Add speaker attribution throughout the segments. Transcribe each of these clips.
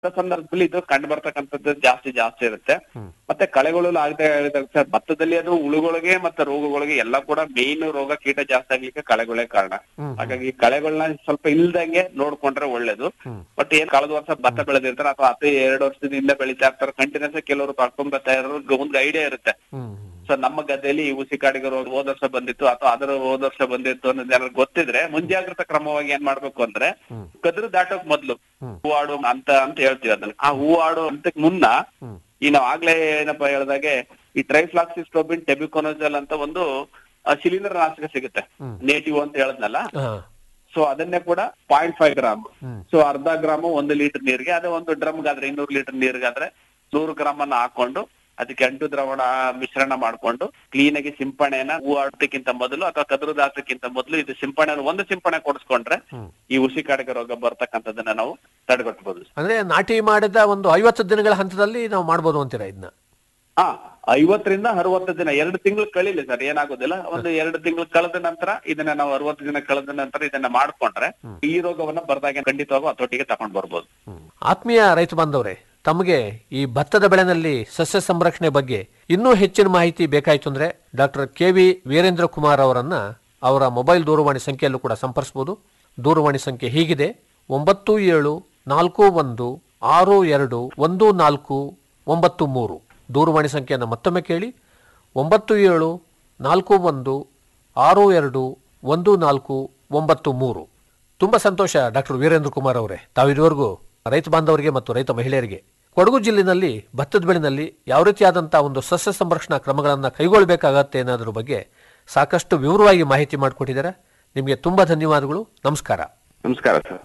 Speaker 1: ಸಂದರ್ಭದಲ್ಲಿ ಇದು ಕಂಡು ಬರ್ತಕ್ಕಂಥದ್ದು ಜಾಸ್ತಿ ಜಾಸ್ತಿ ಇರುತ್ತೆ ಮತ್ತೆ ಕಳೆಗಳು ಆಗದೆ ಸರ್ ಭತ್ತದಲ್ಲಿ ಅದು ಹುಳುಗಳಿಗೆ ಮತ್ತೆ ರೋಗಗಳಿಗೆ ಎಲ್ಲ ಕೂಡ ಮೇನ್ ರೋಗ ಕೀಟ ಜಾಸ್ತಿ ಆಗ್ಲಿಕ್ಕೆ ಕಳೆಗಳೇ ಕಾರಣ ಹಾಗಾಗಿ ಕಳೆಗಳನ್ನ ಸ್ವಲ್ಪ ಇಲ್ದಂಗೆ ನೋಡ್ಕೊಂಡ್ರೆ ಒಳ್ಳೇದು ಬಟ್ ಏನ್ ಕಳೆದ ವರ್ಷ ಭತ್ತ ಬೆಳೆದಿರ್ತಾರೆ ಅಥವಾ ಹತ್ತು ಎರಡು ವರ್ಷದ ಹಿಂದೆ ಬೆಳಿತಾ ಇರ್ತಾರೆ ಕಂಟಿನ್ಯೂಸ್ ಕೆಲವರು ಕಳ್ಕೊಂಡ್ ಬರ್ತಾ ಇರೋರು ಒಂದು ಐಡಿಯಾ ಇರುತ್ತೆ ಸೊ ನಮ್ಮ ಗದ್ದೆಯಲ್ಲಿ ಈ ಉಸಿ ಕಾಡಿಗೆ ರೋಗ ಹೋದ ವರ್ಷ ಬಂದಿತ್ತು ಅಥವಾ ಅದರ ಹೋದ ವರ್ಷ ಬಂದಿತ್ತು ಅನ್ನೋದು ಏನಾದ್ರು ಗೊತ್ತಿದ್ರೆ ಮುಂಜಾಗ್ರತಾ ಕ್ರಮವಾಗಿ ಏನ್ ಮಾಡ್ಬೇಕು ಅಂದ್ರೆ ಕದ್ರು ದಾಟೋಕ್ ಮೊದ್ಲು ಹೂವಾಡು ಅಂತ ಅಂತ ಹೇಳ್ತೀವಿ ಅದನ್ನ ಆ ಹೂವಾಡು ಅಂತಕ್ ಮುನ್ನ ಈ ನಾವ್ ಆಗ್ಲೇ ಏನಪ್ಪಾ ಹೇಳ್ದಾಗೆ ಈ ಟ್ರೈಫ್ಲಾಕ್ಸಿಸ್ಟ್ರೋಬಿನ್ ಟೆಬಿಕೊನಜಲ್ ಅಂತ ಒಂದು ಶಿಲೀಂಧ್ರ ನಾಶಕ ಸಿಗುತ್ತೆ ನೇಟಿವ್ ಅಂತ ಹೇಳದ್ನಲ್ಲ ಸೊ ಅದನ್ನೇ ಕೂಡ ಪಾಯಿಂಟ್ ಫೈವ್ ಗ್ರಾಮ್ ಸೊ ಅರ್ಧ ಗ್ರಾಮ್ ಒಂದು ಲೀಟರ್ ನೀರಿಗೆ ಅದೇ ಒಂದು ಡ್ರಮ್ಗಾದ್ರೆ ಇನ್ನೂರು ಲೀಟರ್ ನೀರಿಗಾದ್ರೆ ನೂರು ಗ್ರಾಮ್ ಅನ್ನ ಹಾಕೊಂಡು ಅದಕ್ಕೆ ಅಂಟು ದ್ರವಣ ಮಿಶ್ರಣ ಮಾಡ್ಕೊಂಡು ಕ್ಲೀನ್ ಆಗಿ ಸಿಂಪಣೆನ ಹೂ ಆಡೋದಕ್ಕಿಂತ ಮೊದಲು ಅಥವಾ ಕದ್ರು ದಾಸಕ್ಕಿಂತ ಮೊದಲು ಇದು ಸಿಂಪಣೆ ಒಂದು ಸಿಂಪಣೆ ಕೊಡಿಸ್ಕೊಂಡ್ರೆ ಈ ಉಸಿ ಕಾಡಿಗೆ ರೋಗ ಬರ್ತಕ್ಕಂಥದ್ದನ್ನ ನಾವು ತಡೆಗಟ್ಟಬಹುದು
Speaker 2: ಅಂದ್ರೆ ನಾಟಿ ಮಾಡಿದ ಒಂದು ಐವತ್ತು ದಿನಗಳ ಹಂತದಲ್ಲಿ ನಾವು ಮಾಡ್ಬೋದು ಅಂತೀರಾ ಇದನ್ನ
Speaker 1: ಹಾ ಐವತ್ತರಿಂದ ಅರವತ್ತು ದಿನ ಎರಡು ತಿಂಗಳು ಕಳೀಲಿ ಸರ್ ಏನಾಗೋದಿಲ್ಲ ಒಂದು ಎರಡು ತಿಂಗಳು ಕಳೆದ ನಂತರ ಇದನ್ನ ನಾವು ಅರವತ್ತು ದಿನ ಕಳೆದ ನಂತರ ಇದನ್ನ ಮಾಡ್ಕೊಂಡ್ರೆ ಈ ರೋಗವನ್ನ ಬರ್ದಾಗ ಖಂಡಿತವಾಗೂ ಹತೋಟಿಗೆ ತಕೊಂಡ್ ಬರ್ಬೋದು
Speaker 2: ಆತ್ಮೀಯ ರೈತ ಬಾಂಧವರೇ ತಮಗೆ ಈ ಭತ್ತದ ಬೆಳೆನಲ್ಲಿ ಸಸ್ಯ ಸಂರಕ್ಷಣೆ ಬಗ್ಗೆ ಇನ್ನೂ ಹೆಚ್ಚಿನ ಮಾಹಿತಿ ಬೇಕಾಯಿತು ಅಂದ್ರೆ doctor K V Veerendra Kumar ಅವರನ್ನ ಅವರ ಮೊಬೈಲ್ ದೂರವಾಣಿ ಸಂಖ್ಯೆಯಲ್ಲೂ ಕೂಡ ಸಂಪರ್ಸಬಹುದು ದೂರವಾಣಿ ಸಂಖ್ಯೆ ಹೀಗಿದೆ ಒಂಬತ್ತು ಏಳು ನಾಲ್ಕು ಒಂದು ಆರು ಎರಡು ಒಂದು ನಾಲ್ಕು ಒಂಬತ್ತು ಮೂರು ದೂರವಾಣಿ ಸಂಖ್ಯೆಯನ್ನು ಮತ್ತೊಮ್ಮೆ ಕೇಳಿ ಒಂಬತ್ತು ಏಳು ನಾಲ್ಕು ಒಂದು ಆರು ಎರಡು ಒಂದು ನಾಲ್ಕು ಒಂಬತ್ತು ಮೂರು ತುಂಬ ಸಂತೋಷ ಡಾಕ್ಟರ್ ವೀರೇಂದ್ರ ಕುಮಾರ್ ಅವರೇ ತಾವಿದುವರೆಗೂ ರೈತ ಬಾಂಧವರಿಗೆ ಮತ್ತು ರೈತ ಮಹಿಳೆಯರಿಗೆ ಕೊಡಗು ಜಿಲ್ಲೆನಲ್ಲಿ ಭತ್ತದ ಬೆಳೆನಲ್ಲಿ ಯಾವ ರೀತಿಯಾದಂತಹ ಒಂದು ಸಸ್ಯ ಸಂರಕ್ಷಣಾ ಕ್ರಮಗಳನ್ನು ಕೈಗೊಳ್ಳಬೇಕಾಗತ್ತೆ ಅನ್ನೋದ್ರ ಬಗ್ಗೆ ಸಾಕಷ್ಟು ವಿವರವಾಗಿ ಮಾಹಿತಿ ಮಾಡಿಕೊಟ್ಟಿದ್ದಾರೆ ನಿಮಗೆ ತುಂಬಾ ಧನ್ಯವಾದಗಳು ನಮಸ್ಕಾರ
Speaker 1: ನಮಸ್ಕಾರ ಸರ್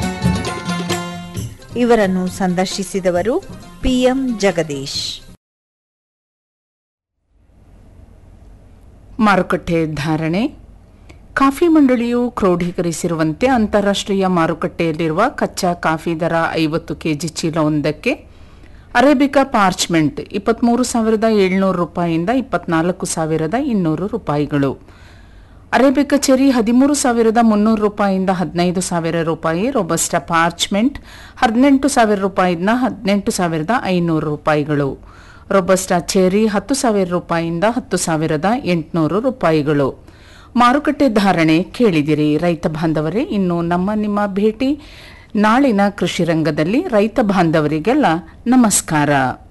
Speaker 3: ಇವರನ್ನು ಸಂದರ್ಶಿಸಿದವರು ಪಿಎಂ ಜಗದೀಶ್
Speaker 4: ಮಾರುಕಟ್ಟೆ ಧಾರಣೆ ಕಾಫಿ ಮಂಡಳಿಯು ಕ್ರೋಢೀಕರಿಸಿರುವಂತೆ ಅಂತಾರಾಷ್ಟ್ರೀಯ ಮಾರುಕಟ್ಟೆಯಲ್ಲಿರುವ ಕಚ್ಚಾ ಕಾಫಿ ದರ ಐವತ್ತು ಕೆಜಿ ಚೀಲವೊಂದಕ್ಕೆ ಅರೇಬಿಕಾ ಪಾರ್ಚ್ಮೆಂಟ್ ಇಪ್ಪತ್ತ್ಮೂರು ಸಾವಿರದ ಏಳ್ನೂರು ರೂಪಾಯಿಯಿಂದ ಇಪ್ಪತ್ನಾಲ್ಕು ಸಾವಿರದ ಇನ್ನೂರು ರೂಪಾಯಿಗಳು ಅರೇಬಿಕಾ ಚೆರಿ ಹದಿಮೂರು ಸಾವಿರದ ಮುನ್ನೂರು ರೂಪಾಯಿಯಿಂದ ಹದಿನೈದು ಸಾವಿರ ರೂಪಾಯಿ ರೊಬಸ್ಟಾ ಪಾರ್ಚ್ಮೆಂಟ್ ಹದಿನೆಂಟು ಸಾವಿರ ರೂಪಾಯಿಯಿಂದ ಹದಿನೆಂಟು ಸಾವಿರದ ಐನೂರು ರೂಪಾಯಿಗಳು ರೊಬಸ್ಟಾ ಚೆರಿ ಹತ್ತು ಸಾವಿರ ರೂಪಾಯಿಯಿಂದ ಹತ್ತು ಸಾವಿರದ ಎಂಟುನೂರು ರೂಪಾಯಿಗಳು ಮಾರುಕಟ್ಟೆ ಧಾರಣೆ ಕೇಳಿದಿರಿ ರೈತ ಬಾಂಧವರೇ ಇನ್ನು ನಮ್ಮ ನಿಮ್ಮ ಭೇಟಿ ನಾಳಿನ ಕೃಷಿ ರಂಗದಲ್ಲಿ ರೈತ ಬಾಂಧವರಿಗೆಲ್ಲ ನಮಸ್ಕಾರ